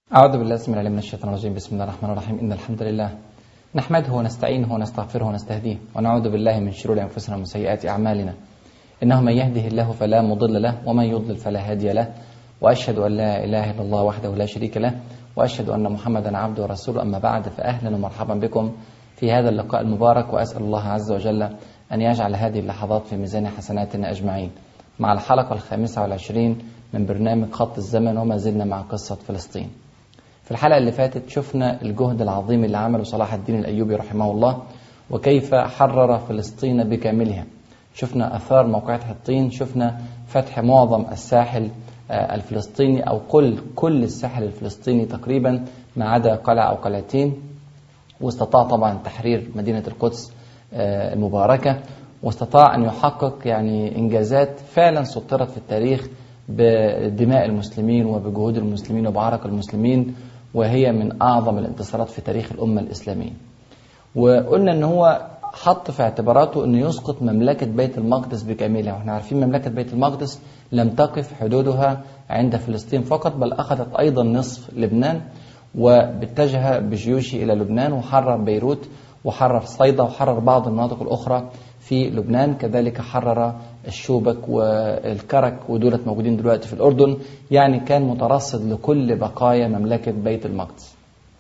أعوذ بالله السميع العليم من الشيطان الرجيم بسم الله الرحمن الرحيم إن الحمد لله نحمده ونستعينه ونستغفره ونستهديه ونعوذ بالله من شرور أنفسنا ومن سيئات أعمالنا إنه من يهده الله فلا مضل له ومن يضلل فلا هادي له وأشهد أن لا إله إلا الله وحده لا شريك له وأشهد أن محمدا عبده ورسوله أما بعد فأهلا ومرحبا بكم في هذا اللقاء المبارك وأسأل الله عز وجل أن يجعل هذه اللحظات في ميزان حسناتنا أجمعين مع الحلقة الخامسة والعشرين من برنامج خط الزمن وما زلنا مع قصة فلسطين في الحلقة اللي فاتت شفنا الجهد العظيم اللي عمله صلاح الدين الأيوبي رحمه الله وكيف حرر فلسطين بكاملها شفنا أثار موقعة حطين شفنا فتح معظم الساحل الفلسطيني أو كل كل الساحل الفلسطيني تقريبا ما عدا قلعة أو قلعتين واستطاع طبعا تحرير مدينة القدس المباركة واستطاع أن يحقق يعني إنجازات فعلا سطرت في التاريخ بدماء المسلمين وبجهود المسلمين وبعرق المسلمين وهي من أعظم الانتصارات في تاريخ الأمة الإسلامية وقلنا أن هو حط في اعتباراته أنه يسقط مملكة بيت المقدس بكاملها واحنا عارفين مملكة بيت المقدس لم تقف حدودها عند فلسطين فقط بل أخذت أيضا نصف لبنان واتجه بجيوشه إلى لبنان وحرر بيروت وحرر صيدا وحرر بعض المناطق الأخرى في لبنان كذلك حرر الشوبك والكرك ودولت موجودين دلوقتي في الأردن يعني كان مترصد لكل بقايا مملكة بيت المقدس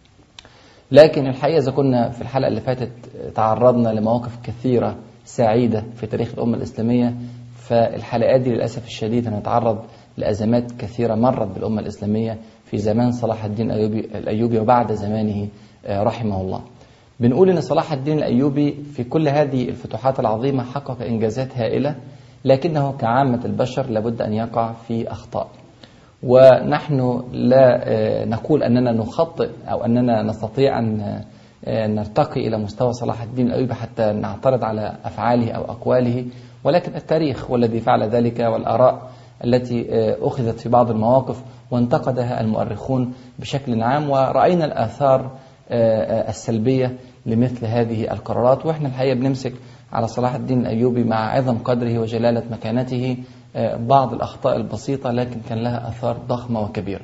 لكن الحقيقة إذا كنا في الحلقة اللي فاتت تعرضنا لمواقف كثيرة سعيدة في تاريخ الأمة الإسلامية فالحلقات دي للأسف الشديد هنتعرض لأزمات كثيرة مرت بالأمة الإسلامية في زمان صلاح الدين الأيوبي وبعد زمانه رحمه الله بنقول ان صلاح الدين الايوبي في كل هذه الفتوحات العظيمه حقق انجازات هائله لكنه كعامه البشر لابد ان يقع في اخطاء ونحن لا نقول اننا نخطئ او اننا نستطيع ان نرتقي الى مستوى صلاح الدين الايوبي حتى نعترض على افعاله او اقواله ولكن التاريخ هو الذي فعل ذلك والاراء التي اخذت في بعض المواقف وانتقدها المؤرخون بشكل عام وراينا الاثار السلبية لمثل هذه القرارات وإحنا الحقيقة بنمسك على صلاح الدين الأيوبي مع عظم قدره وجلالة مكانته بعض الأخطاء البسيطة لكن كان لها أثار ضخمة وكبيرة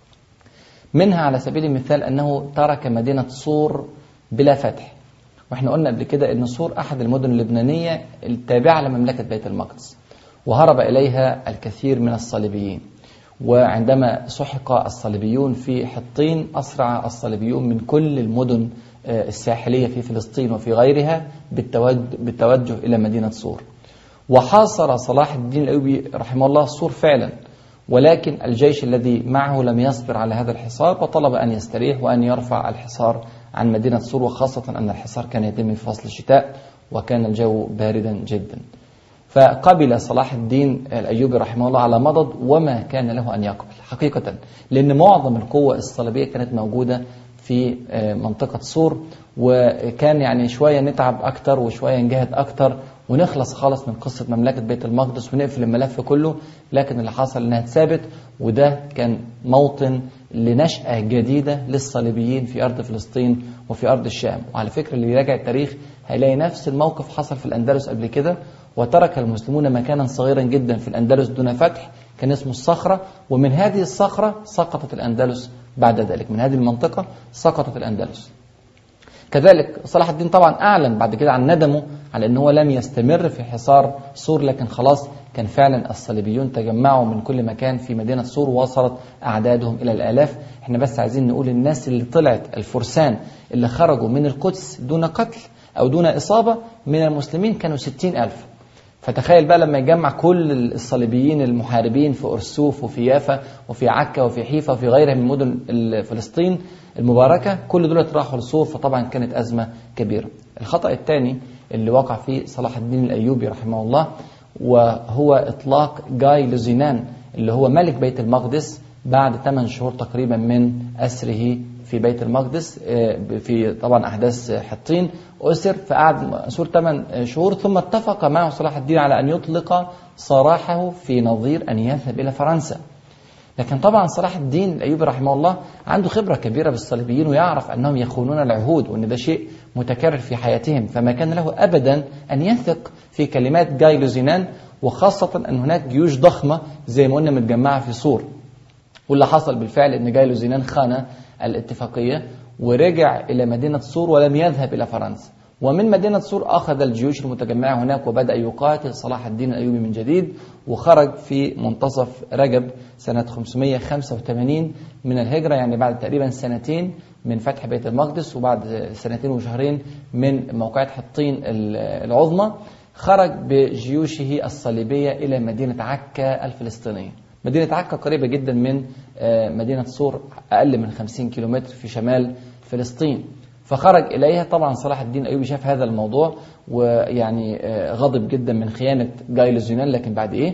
منها على سبيل المثال أنه ترك مدينة صور بلا فتح وإحنا قلنا قبل كده أن صور أحد المدن اللبنانية التابعة لمملكة بيت المقدس وهرب إليها الكثير من الصليبيين وعندما سحق الصليبيون في حطين أسرع الصليبيون من كل المدن الساحلية في فلسطين وفي غيرها بالتوجه إلى مدينة صور وحاصر صلاح الدين الأيوبي رحمه الله صور فعلا ولكن الجيش الذي معه لم يصبر على هذا الحصار وطلب أن يستريح وأن يرفع الحصار عن مدينة صور وخاصة أن الحصار كان يتم في فصل الشتاء وكان الجو باردا جدا فقبل صلاح الدين الأيوبي رحمه الله على مضض وما كان له أن يقبل حقيقة لأن معظم القوة الصليبية كانت موجودة في منطقة صور وكان يعني شوية نتعب أكتر وشوية نجهد أكتر ونخلص خالص من قصة مملكة بيت المقدس ونقفل الملف كله لكن اللي حصل انها اتثابت وده كان موطن لنشأة جديدة للصليبيين في أرض فلسطين وفي أرض الشام وعلى فكرة اللي يراجع التاريخ هيلاقي نفس الموقف حصل في الأندلس قبل كده وترك المسلمون مكانا صغيرا جدا في الأندلس دون فتح كان اسمه الصخرة ومن هذه الصخرة سقطت الأندلس بعد ذلك من هذه المنطقة سقطت الأندلس كذلك صلاح الدين طبعا أعلن بعد كده عن ندمه على أنه لم يستمر في حصار سور لكن خلاص كان فعلا الصليبيون تجمعوا من كل مكان في مدينة سور ووصلت أعدادهم إلى الآلاف احنا بس عايزين نقول الناس اللي طلعت الفرسان اللي خرجوا من القدس دون قتل أو دون إصابة من المسلمين كانوا ستين ألف فتخيل بقى لما يجمع كل الصليبيين المحاربين في أرسوف وفي يافا وفي عكا وفي حيفا وفي غيرها من مدن فلسطين المباركة كل دول راحوا لصور فطبعا كانت أزمة كبيرة الخطأ الثاني اللي وقع فيه صلاح الدين الأيوبي رحمه الله وهو إطلاق جاي لوزينان اللي هو ملك بيت المقدس بعد 8 شهور تقريبا من أسره في بيت المقدس في طبعا أحداث حطين أسر فقعد أسور 8 شهور ثم اتفق معه صلاح الدين على أن يطلق سراحه في نظير أن يذهب إلى فرنسا لكن طبعا صلاح الدين الأيوبي رحمه الله عنده خبرة كبيرة بالصليبيين ويعرف أنهم يخونون العهود وأن ده شيء متكرر في حياتهم فما كان له أبدا أن يثق في كلمات جاي لوزينان وخاصة أن هناك جيوش ضخمة زي ما قلنا متجمعة في صور واللي حصل بالفعل ان جايلو زينان خان الاتفاقية ورجع إلى مدينة صور ولم يذهب إلى فرنسا ومن مدينة صور أخذ الجيوش المتجمعة هناك وبدأ يقاتل صلاح الدين الأيوبي من جديد وخرج في منتصف رجب سنة 585 من الهجرة يعني بعد تقريبا سنتين من فتح بيت المقدس وبعد سنتين وشهرين من موقعة حطين العظمى خرج بجيوشه الصليبية إلى مدينة عكا الفلسطينية مدينة عكا قريبة جدا من مدينة صور أقل من 50 كيلومتر في شمال فلسطين فخرج إليها طبعا صلاح الدين أيوبي شاف هذا الموضوع ويعني غضب جدا من خيانة جايل زينان لكن بعد إيه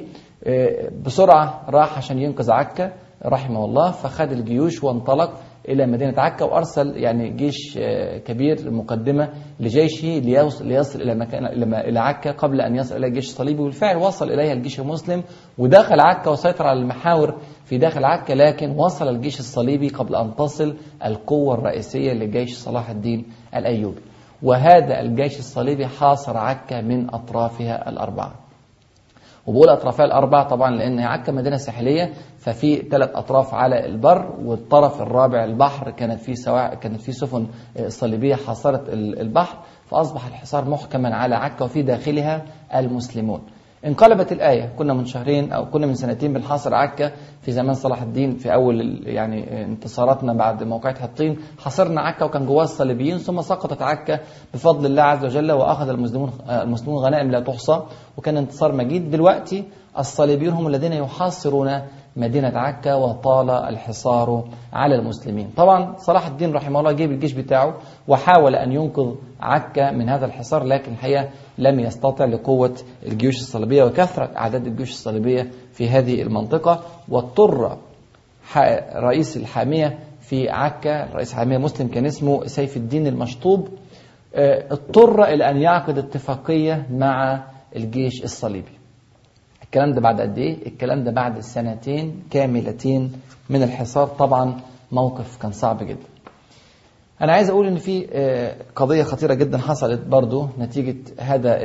بسرعة راح عشان ينقذ عكا رحمه الله فخد الجيوش وانطلق إلى مدينة عكا وأرسل يعني جيش كبير مقدمة لجيشه ليصل, ليصل إلى مكان إلى عكا قبل أن يصل إلى الجيش الصليبي والفعل وصل إليها الجيش المسلم ودخل عكا وسيطر على المحاور في داخل عكا لكن وصل الجيش الصليبي قبل أن تصل القوة الرئيسية لجيش صلاح الدين الأيوبي وهذا الجيش الصليبي حاصر عكا من أطرافها الأربعة وبقول أطرافها الأربعة طبعا لأن عكا مدينة ساحلية ففي ثلاث أطراف على البر والطرف الرابع البحر كانت فيه سواء كانت فيه سفن صليبية حاصرت البحر فأصبح الحصار محكما على عكا وفي داخلها المسلمون انقلبت الآية كنا من شهرين أو كنا من سنتين بنحاصر عكا في زمان صلاح الدين في أول يعني انتصاراتنا بعد موقعة حطين حاصرنا عكا وكان جواها الصليبيين ثم سقطت عكا بفضل الله عز وجل وأخذ المسلمون المسلمون غنائم لا تحصى وكان انتصار مجيد دلوقتي الصليبيون هم الذين يحاصرون مدينة عكا وطال الحصار على المسلمين طبعا صلاح الدين رحمه الله جيب الجيش بتاعه وحاول أن ينقذ عكا من هذا الحصار لكن الحقيقة لم يستطع لقوة الجيوش الصليبية وكثرة أعداد الجيوش الصليبية في هذه المنطقة واضطر رئيس الحامية في عكا رئيس الحامية مسلم كان اسمه سيف الدين المشطوب اضطر إلى أن يعقد اتفاقية مع الجيش الصليبي الكلام ده بعد قد ايه الكلام ده بعد سنتين كاملتين من الحصار طبعا موقف كان صعب جدا انا عايز اقول ان في قضيه خطيره جدا حصلت برضو نتيجه هذا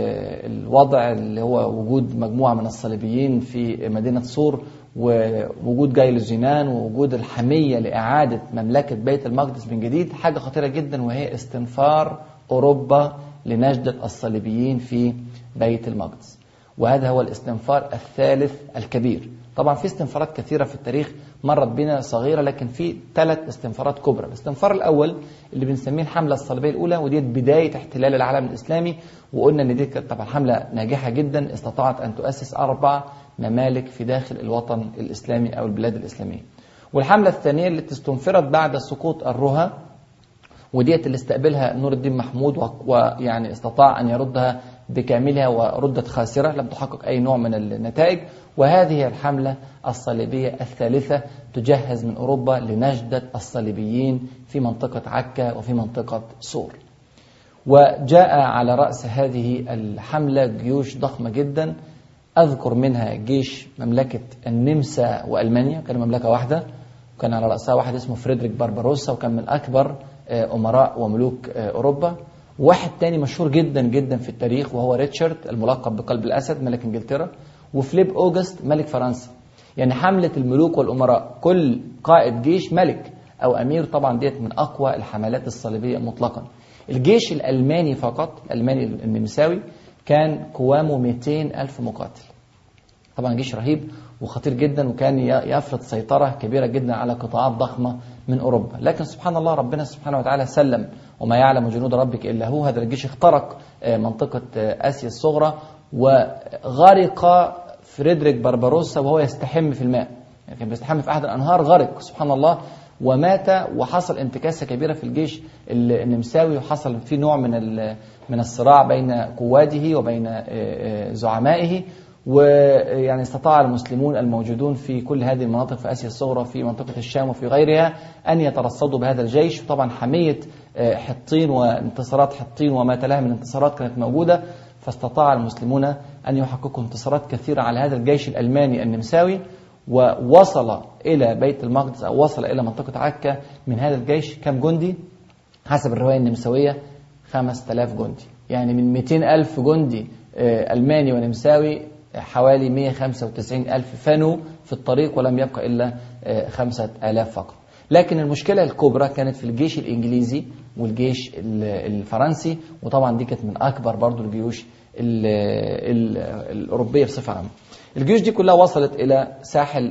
الوضع اللي هو وجود مجموعه من الصليبيين في مدينه صور ووجود جايل الزنان ووجود الحميه لاعاده مملكه بيت المقدس من جديد حاجه خطيره جدا وهي استنفار اوروبا لنجده الصليبيين في بيت المقدس وهذا هو الاستنفار الثالث الكبير طبعا في استنفارات كثيرة في التاريخ مرت بنا صغيرة لكن في ثلاث استنفارات كبرى الاستنفار الأول اللي بنسميه الحملة الصليبية الأولى ودي بداية احتلال العالم الإسلامي وقلنا أن دي كانت طبعا حملة ناجحة جدا استطاعت أن تؤسس أربع ممالك في داخل الوطن الإسلامي أو البلاد الإسلامية والحملة الثانية اللي استنفرت بعد سقوط الرها وديت اللي استقبلها نور الدين محمود ويعني استطاع أن يردها بكاملها وردت خاسرة لم تحقق أي نوع من النتائج وهذه الحملة الصليبية الثالثة تجهز من أوروبا لنجدة الصليبيين في منطقة عكا وفي منطقة صور وجاء على رأس هذه الحملة جيوش ضخمة جدا أذكر منها جيش مملكة النمسا وألمانيا كانوا مملكة واحدة وكان على رأسها واحد اسمه فريدريك بارباروسا وكان من أكبر أمراء وملوك أوروبا واحد تاني مشهور جدا جدا في التاريخ وهو ريتشارد الملقب بقلب الأسد ملك إنجلترا وفليب أوغست ملك فرنسا يعني حملة الملوك والأمراء كل قائد جيش ملك أو أمير طبعا ديت من أقوى الحملات الصليبية مطلقا الجيش الألماني فقط الألماني النمساوي كان قوامه 200 ألف مقاتل طبعا جيش رهيب وخطير جدا وكان يفرض سيطرة كبيرة جدا على قطاعات ضخمة من أوروبا لكن سبحان الله ربنا سبحانه وتعالى سلم وما يعلم جنود ربك إلا هو هذا الجيش اخترق منطقة آسيا الصغرى وغرق فريدريك بربروسا وهو يستحم في الماء يعني كان بيستحم في أحد الأنهار غرق سبحان الله ومات وحصل انتكاسة كبيرة في الجيش النمساوي وحصل في نوع من من الصراع بين قواده وبين زعمائه ويعني استطاع المسلمون الموجودون في كل هذه المناطق في آسيا الصغرى في منطقة الشام وفي غيرها أن يترصدوا بهذا الجيش وطبعا حمية حطين وانتصارات حطين وما تلاها من انتصارات كانت موجودة فاستطاع المسلمون أن يحققوا انتصارات كثيرة على هذا الجيش الألماني النمساوي ووصل إلى بيت المقدس أو وصل إلى منطقة عكا من هذا الجيش كم جندي حسب الرواية النمساوية 5000 جندي يعني من 200 ألف جندي ألماني ونمساوي حوالي 195 ألف فنوا في الطريق ولم يبقى إلا خمسة آلاف فقط لكن المشكلة الكبرى كانت في الجيش الإنجليزي والجيش الفرنسي وطبعا دي كانت من أكبر برضو الجيوش ال ال الأوروبية بصفة عامة الجيوش دي كلها وصلت إلى ساحل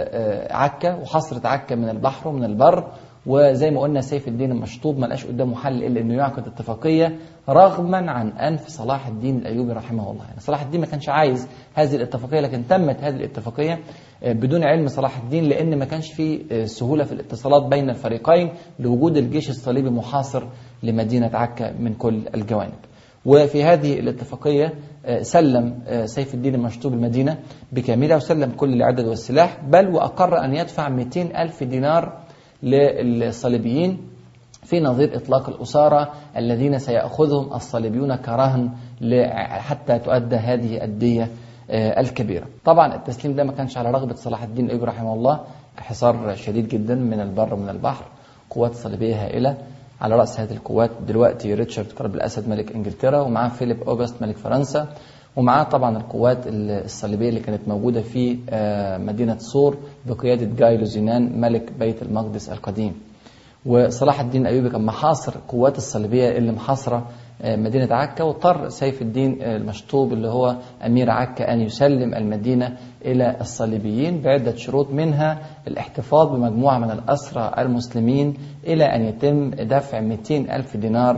عكا وحصرت عكا من البحر ومن البر وزي ما قلنا سيف الدين المشطوب ما لقاش قدامه حل الا انه يعقد اتفاقيه رغما عن انف صلاح الدين الايوبي رحمه الله، يعني صلاح الدين ما كانش عايز هذه الاتفاقيه لكن تمت هذه الاتفاقيه بدون علم صلاح الدين لان ما كانش في سهوله في الاتصالات بين الفريقين لوجود الجيش الصليبي محاصر لمدينه عكا من كل الجوانب. وفي هذه الاتفاقيه سلم سيف الدين المشطوب المدينه بكاملها وسلم كل العدد والسلاح بل واقر ان يدفع 200 الف دينار للصليبيين في نظير إطلاق الأسارة الذين سيأخذهم الصليبيون كرهن حتى تؤدى هذه الدية الكبيرة طبعا التسليم ده ما كانش على رغبة صلاح الدين الأيوبي رحمه الله حصار شديد جدا من البر ومن البحر قوات صليبية هائلة على رأس هذه القوات دلوقتي ريتشارد قرب الأسد ملك إنجلترا ومعاه فيليب أوغست ملك فرنسا ومعاه طبعا القوات الصليبية اللي كانت موجودة في مدينة صور بقيادة جاي لوزينان ملك بيت المقدس القديم وصلاح الدين الأيوبي كان محاصر قوات الصليبية اللي محاصرة مدينة عكا واضطر سيف الدين المشطوب اللي هو أمير عكا أن يسلم المدينة إلى الصليبيين بعدة شروط منها الاحتفاظ بمجموعة من الأسرى المسلمين إلى أن يتم دفع 200 ألف دينار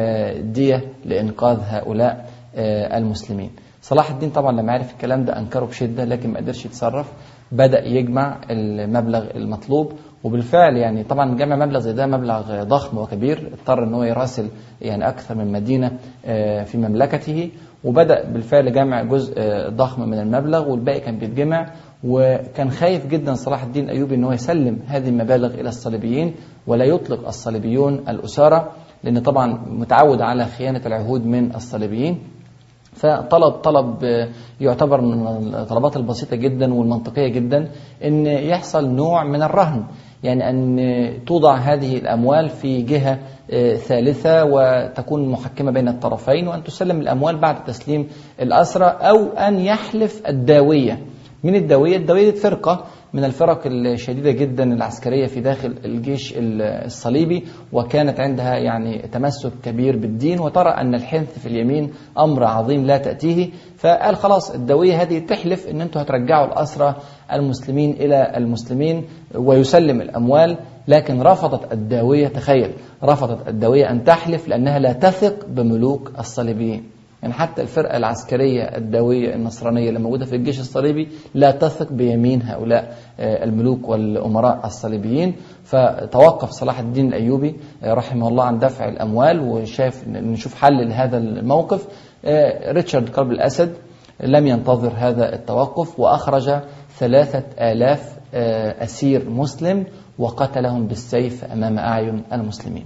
دية لإنقاذ هؤلاء المسلمين صلاح الدين طبعا لما عرف الكلام ده أنكره بشدة لكن ما قدرش يتصرف بدأ يجمع المبلغ المطلوب وبالفعل يعني طبعا جمع مبلغ زي ده مبلغ ضخم وكبير اضطر ان هو يراسل يعني اكثر من مدينه في مملكته وبدا بالفعل جمع جزء ضخم من المبلغ والباقي كان بيتجمع وكان خايف جدا صلاح الدين الايوبي ان هو يسلم هذه المبالغ الى الصليبيين ولا يطلق الصليبيون الاساره لان طبعا متعود على خيانه العهود من الصليبيين فطلب طلب يعتبر من الطلبات البسيطة جدا والمنطقية جدا أن يحصل نوع من الرهن يعني أن توضع هذه الأموال في جهة ثالثة وتكون محكمة بين الطرفين وأن تسلم الأموال بعد تسليم الأسرى أو أن يحلف الداوية من الداوية الداوية فرقة من الفرق الشديدة جدا العسكرية في داخل الجيش الصليبي وكانت عندها يعني تمسك كبير بالدين وترى أن الحنث في اليمين أمر عظيم لا تأتيه فقال خلاص الدوية هذه تحلف أن أنتم هترجعوا الأسرى المسلمين إلى المسلمين ويسلم الأموال لكن رفضت الداوية تخيل رفضت الداوية أن تحلف لأنها لا تثق بملوك الصليبيين يعني حتى الفرقة العسكرية الدوية النصرانية اللي موجودة في الجيش الصليبي لا تثق بيمين هؤلاء الملوك والأمراء الصليبيين فتوقف صلاح الدين الأيوبي رحمه الله عن دفع الأموال وشاف نشوف حل لهذا الموقف ريتشارد قلب الأسد لم ينتظر هذا التوقف وأخرج ثلاثة آلاف أسير مسلم وقتلهم بالسيف أمام أعين المسلمين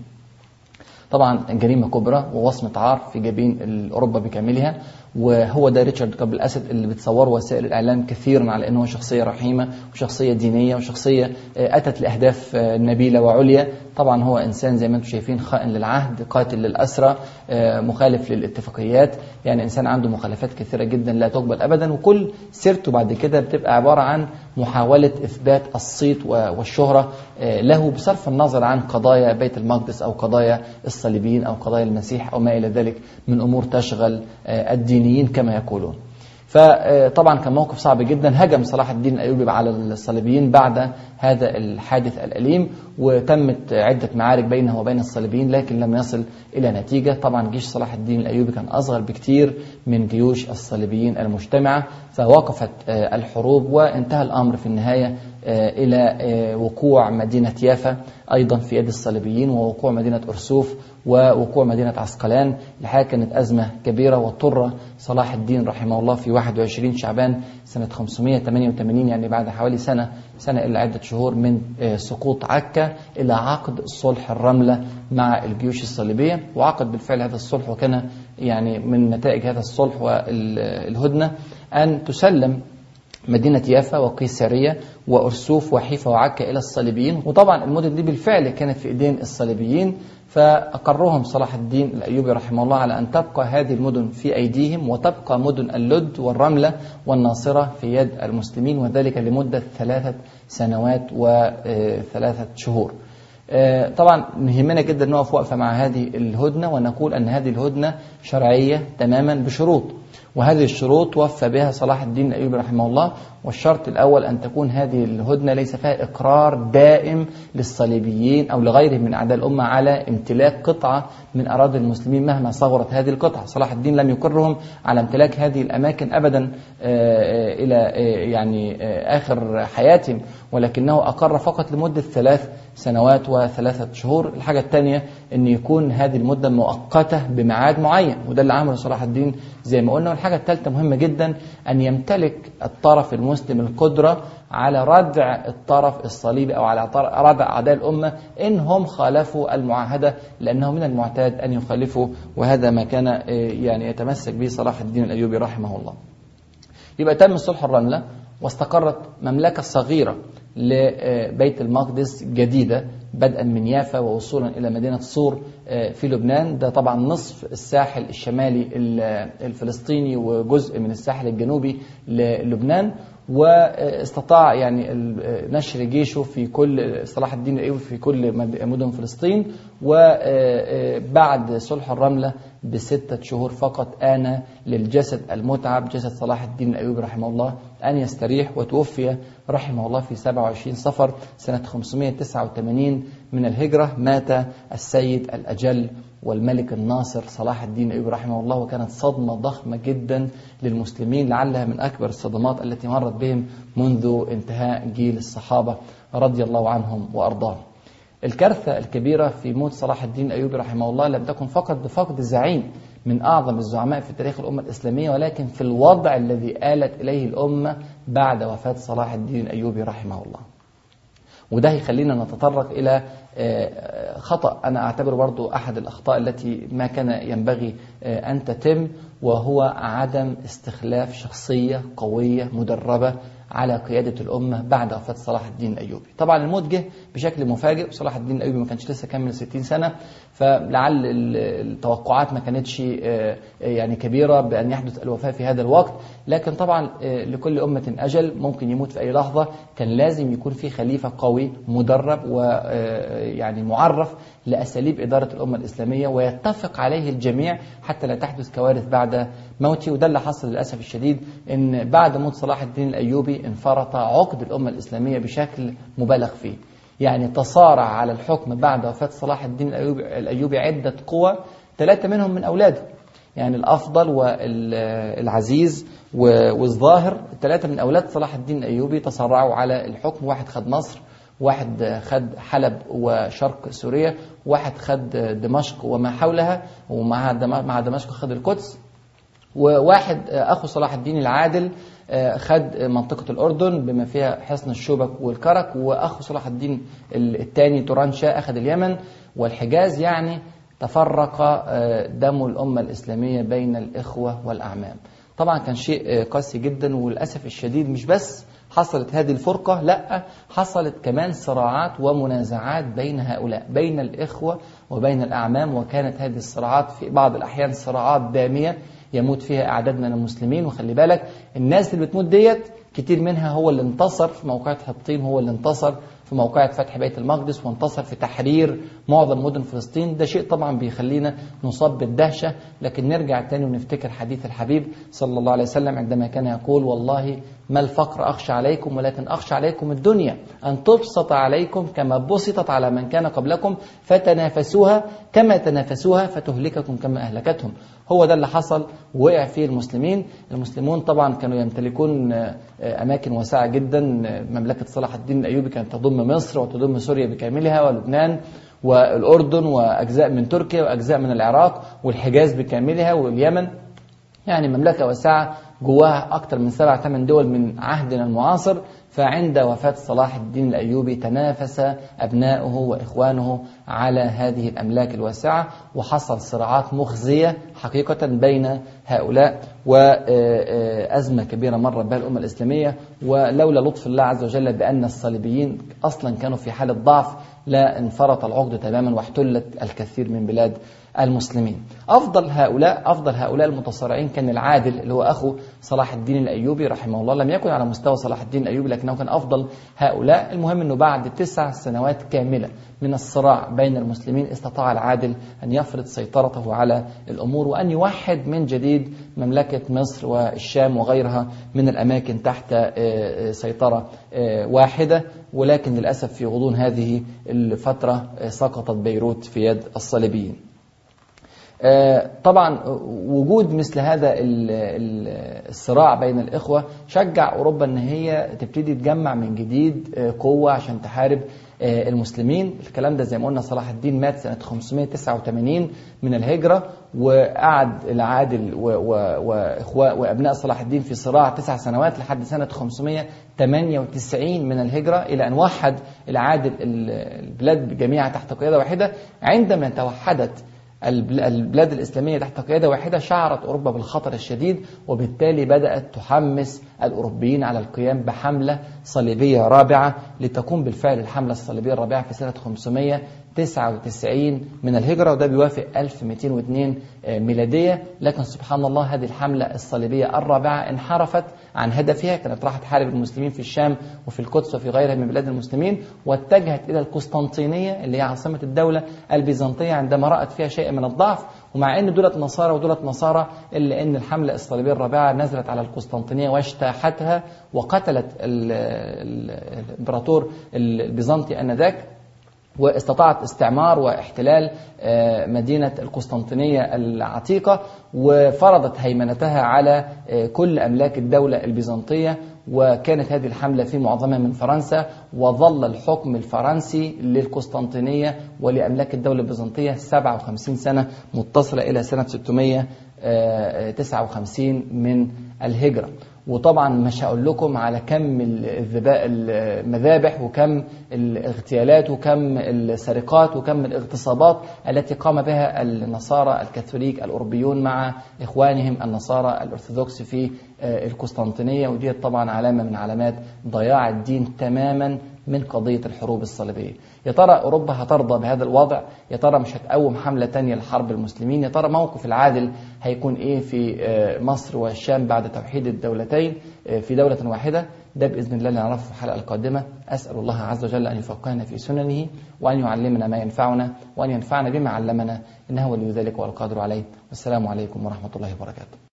طبعا جريمه كبرى ووصمه عار في جبين اوروبا بكاملها وهو ده ريتشارد قبل الاسد اللي بتصوره وسائل الاعلام كثيرا على انه شخصيه رحيمه وشخصيه دينيه وشخصيه اتت لاهداف نبيله وعليا طبعا هو انسان زي ما انتم شايفين خائن للعهد قاتل للاسرى مخالف للاتفاقيات يعني انسان عنده مخالفات كثيره جدا لا تقبل ابدا وكل سيرته بعد كده بتبقى عباره عن محاوله اثبات الصيت والشهره له بصرف النظر عن قضايا بيت المقدس او قضايا الصليبيين او قضايا المسيح او ما الى ذلك من امور تشغل الدينيين كما يقولون. فطبعا كان موقف صعب جدا هجم صلاح الدين الايوبي على الصليبيين بعد هذا الحادث الاليم وتمت عده معارك بينه وبين الصليبيين لكن لم يصل الى نتيجه طبعا جيش صلاح الدين الايوبي كان اصغر بكثير من جيوش الصليبيين المجتمعه فوقفت الحروب وانتهى الامر في النهايه الى وقوع مدينه يافا ايضا في يد الصليبيين ووقوع مدينه ارسوف ووقوع مدينة عسقلان الحقيقة كانت أزمة كبيرة واضطر صلاح الدين رحمه الله في 21 شعبان سنة 588 يعني بعد حوالي سنة سنة إلا عدة شهور من سقوط عكا إلى عقد صلح الرملة مع الجيوش الصليبية وعقد بالفعل هذا الصلح وكان يعني من نتائج هذا الصلح والهدنة أن تسلم مدينة يافا وقيسارية وأرسوف وحيفا وعكا إلى الصليبيين وطبعا المدن دي بالفعل كانت في إيدين الصليبيين فأقرهم صلاح الدين الأيوبي رحمه الله على أن تبقى هذه المدن في أيديهم وتبقى مدن اللد والرملة والناصرة في يد المسلمين وذلك لمدة ثلاثة سنوات وثلاثة شهور طبعا يهمنا جدا نقف وقفة مع هذه الهدنة ونقول أن هذه الهدنة شرعية تماما بشروط وهذه الشروط وفى بها صلاح الدين الأيوبي رحمه الله والشرط الأول أن تكون هذه الهدنة ليس فيها إقرار دائم للصليبيين أو لغيرهم من أعداء الأمة على امتلاك قطعة من أراضي المسلمين مهما صغرت هذه القطعة صلاح الدين لم يقرهم على امتلاك هذه الأماكن أبدا إلى يعني آخر حياتهم ولكنه أقر فقط لمدة ثلاث سنوات وثلاثة شهور الحاجة الثانية أن يكون هذه المدة مؤقتة بميعاد معين وده اللي عمله صلاح الدين زي ما قلنا والحاجة الثالثة مهمة جدا أن يمتلك الطرف المسلم القدرة على ردع الطرف الصليبي أو على ردع أعداء الأمة إن هم خالفوا المعاهدة لأنه من المعتاد أن يخالفوا وهذا ما كان يعني يتمسك به صلاح الدين الأيوبي رحمه الله يبقى تم صلح الرملة واستقرت مملكة صغيرة لبيت المقدس جديدة بدءا من يافا ووصولا إلى مدينة صور في لبنان ده طبعا نصف الساحل الشمالي الفلسطيني وجزء من الساحل الجنوبي للبنان واستطاع يعني نشر جيشه في كل صلاح الدين الايوبي في كل مدن فلسطين وبعد صلح الرمله بستة شهور فقط آن للجسد المتعب جسد صلاح الدين الأيوبي رحمه الله أن يستريح وتوفي رحمه الله في 27 صفر سنة 589 من الهجرة مات السيد الأجل والملك الناصر صلاح الدين الأيوبي رحمه الله وكانت صدمة ضخمة جدا للمسلمين لعلها من أكبر الصدمات التي مرت بهم منذ انتهاء جيل الصحابة رضي الله عنهم وأرضاهم الكارثة الكبيرة في موت صلاح الدين الأيوبي رحمه الله لم تكن فقط بفقد زعيم من أعظم الزعماء في تاريخ الأمة الإسلامية ولكن في الوضع الذي آلت إليه الأمة بعد وفاة صلاح الدين الأيوبي رحمه الله وده يخلينا نتطرق إلى خطأ أنا أعتبره برضو أحد الأخطاء التي ما كان ينبغي أن تتم وهو عدم استخلاف شخصية قوية مدربة على قيادة الأمة بعد وفاة صلاح الدين الأيوبي طبعا الموت جه بشكل مفاجئ صلاح الدين الأيوبي ما كانش لسه كمل 60 سنة فلعل التوقعات ما كانتش يعني كبيرة بأن يحدث الوفاة في هذا الوقت لكن طبعا لكل أمة أجل ممكن يموت في أي لحظة كان لازم يكون في خليفة قوي مدرب ويعني معرف لأساليب إدارة الأمة الإسلامية ويتفق عليه الجميع حتى لا تحدث كوارث بعد موته وده اللي حصل للأسف الشديد إن بعد موت صلاح الدين الأيوبي انفرط عقد الأمة الإسلامية بشكل مبالغ فيه يعني تصارع على الحكم بعد وفاة صلاح الدين الأيوبي, الأيوبي عدة قوى ثلاثة منهم من أولاده يعني الأفضل والعزيز والظاهر الثلاثة من أولاد صلاح الدين الأيوبي تصارعوا على الحكم واحد خد مصر واحد خد حلب وشرق سوريا واحد خد دمشق وما حولها ومع مع دمشق خد القدس وواحد أخو صلاح الدين العادل خد منطقة الأردن بما فيها حصن الشوبك والكرك وأخو صلاح الدين الثاني توران شاه أخذ اليمن والحجاز يعني تفرق دم الأمة الإسلامية بين الإخوة والأعمام طبعا كان شيء قاسي جدا وللأسف الشديد مش بس حصلت هذه الفرقة لا حصلت كمان صراعات ومنازعات بين هؤلاء بين الإخوة وبين الأعمام وكانت هذه الصراعات في بعض الأحيان صراعات دامية يموت فيها أعداد من المسلمين وخلي بالك الناس اللي بتموت ديت كتير منها هو اللي انتصر في موقعة حطين هو اللي انتصر في موقعة فتح بيت المقدس وانتصر في تحرير معظم مدن فلسطين ده شيء طبعا بيخلينا نصاب بالدهشة لكن نرجع تاني ونفتكر حديث الحبيب صلى الله عليه وسلم عندما كان يقول والله ما الفقر أخشى عليكم ولكن أخشى عليكم الدنيا أن تبسط عليكم كما بسطت على من كان قبلكم فتنافسوها كما تنافسوها فتهلككم كما أهلكتهم هو ده اللي حصل وقع فيه المسلمين المسلمون طبعا كانوا يمتلكون أماكن واسعة جدا مملكة صلاح الدين الأيوبي كانت تضم مصر وتضم سوريا بكاملها ولبنان والأردن وأجزاء من تركيا وأجزاء من العراق والحجاز بكاملها واليمن يعني مملكة واسعة جواها أكثر من سبع ثمان دول من عهدنا المعاصر فعند وفاة صلاح الدين الأيوبي تنافس أبناؤه وإخوانه على هذه الأملاك الواسعة وحصل صراعات مخزية حقيقة بين هؤلاء وأزمة كبيرة مرت بها الأمة الإسلامية ولولا لطف الله عز وجل بأن الصليبيين أصلا كانوا في حالة ضعف لا انفرط العقد تماما واحتلت الكثير من بلاد المسلمين أفضل هؤلاء أفضل هؤلاء المتصارعين كان العادل اللي هو أخو صلاح الدين الأيوبي رحمه الله لم يكن على مستوى صلاح الدين الأيوبي لكنه كان أفضل هؤلاء المهم أنه بعد تسع سنوات كاملة من الصراع بين المسلمين استطاع العادل أن يفرض سيطرته على الأمور وأن يوحد من جديد مملكة مصر والشام وغيرها من الأماكن تحت سيطرة واحدة ولكن للأسف في غضون هذه الفترة سقطت بيروت في يد الصليبيين طبعا وجود مثل هذا الصراع بين الإخوة شجع أوروبا أن هي تبتدي تجمع من جديد قوة عشان تحارب المسلمين الكلام ده زي ما قلنا صلاح الدين مات سنة 589 من الهجرة وقعد العادل وإخوة وأبناء صلاح الدين في صراع تسع سنوات لحد سنة 598 من الهجرة إلى أن وحد العادل البلاد جميعا تحت قيادة واحدة عندما توحدت البلاد الإسلامية تحت قيادة واحدة شعرت أوروبا بالخطر الشديد وبالتالي بدأت تحمس الأوروبيين على القيام بحملة صليبية رابعة لتقوم بالفعل الحملة الصليبية الرابعة في سنة 599 من الهجرة وده بيوافق 1202 ميلادية لكن سبحان الله هذه الحملة الصليبية الرابعة انحرفت عن هدفها كانت راح تحارب المسلمين في الشام وفي القدس وفي غيرها من بلاد المسلمين واتجهت إلى القسطنطينية اللي هي عاصمة الدولة البيزنطية عندما رأت فيها شيء من الضعف ومع ان دولت نصارى ودولت نصارى الا ان الحمله الصليبيه الرابعه نزلت على القسطنطينيه واجتاحتها وقتلت الامبراطور البيزنطي انذاك واستطاعت استعمار واحتلال مدينة القسطنطينية العتيقة وفرضت هيمنتها على كل أملاك الدولة البيزنطية وكانت هذه الحملة في معظمها من فرنسا وظل الحكم الفرنسي للقسطنطينية ولأملاك الدولة البيزنطية 57 سنة متصلة إلى سنة 659 من الهجرة وطبعا مش هقول لكم على كم المذابح وكم الاغتيالات وكم السرقات وكم الاغتصابات التي قام بها النصارى الكاثوليك الأوروبيون مع إخوانهم النصارى الأرثوذكس في القسطنطينية ودي طبعا علامة من علامات ضياع الدين تماما من قضية الحروب الصليبية يا ترى أوروبا هترضى بهذا الوضع يا ترى مش هتقوم حملة تانية لحرب المسلمين يا ترى موقف العادل هيكون إيه في مصر والشام بعد توحيد الدولتين في دولة واحدة ده بإذن الله نعرفه في الحلقة القادمة أسأل الله عز وجل أن يفقهنا في سننه وأن يعلمنا ما ينفعنا وأن ينفعنا بما علمنا إنه ولي ذلك والقادر عليه والسلام عليكم ورحمة الله وبركاته